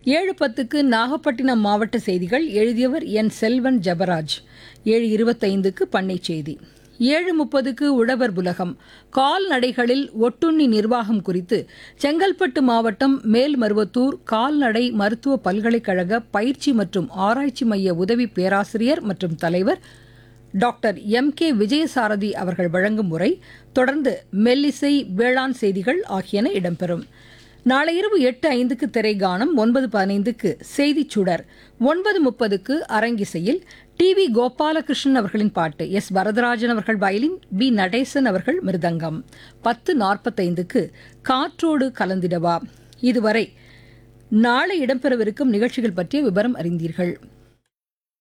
ஏழு பத்துக்கு நாகப்பட்டினம் மாவட்ட செய்திகள் எழுதியவர் என் செல்வன் ஜபராஜ் ஏழு இருபத்தைந்துக்கு பண்ணை செய்தி ஏழு முப்பதுக்கு உழவர் புலகம் கால்நடைகளில் ஒட்டுண்ணி நிர்வாகம் குறித்து செங்கல்பட்டு மாவட்டம் மேல்மருவத்தூர் கால்நடை மருத்துவ பல்கலைக்கழக பயிற்சி மற்றும் ஆராய்ச்சி மைய உதவி பேராசிரியர் மற்றும் தலைவர் டாக்டர் எம் கே விஜயசாரதி அவர்கள் வழங்கும் உரை தொடர்ந்து மெல்லிசை வேளாண் செய்திகள் ஆகியன இடம்பெறும் நாளை இரவு எட்டு ஐந்துக்கு திரைகானம் ஒன்பது பதினைந்துக்கு செய்திச் சுடர் ஒன்பது முப்பதுக்கு அரங்கிசையில் டி வி கோபாலகிருஷ்ணன் அவர்களின் பாட்டு எஸ் வரதராஜன் அவர்கள் வயலின் பி நடேசன் அவர்கள் மிருதங்கம் பத்து நாற்பத்தைந்துக்கு காற்றோடு கலந்திடவா இதுவரை நாளை இடம்பெறவிருக்கும் நிகழ்ச்சிகள் பற்றிய விவரம் அறிந்தீர்கள்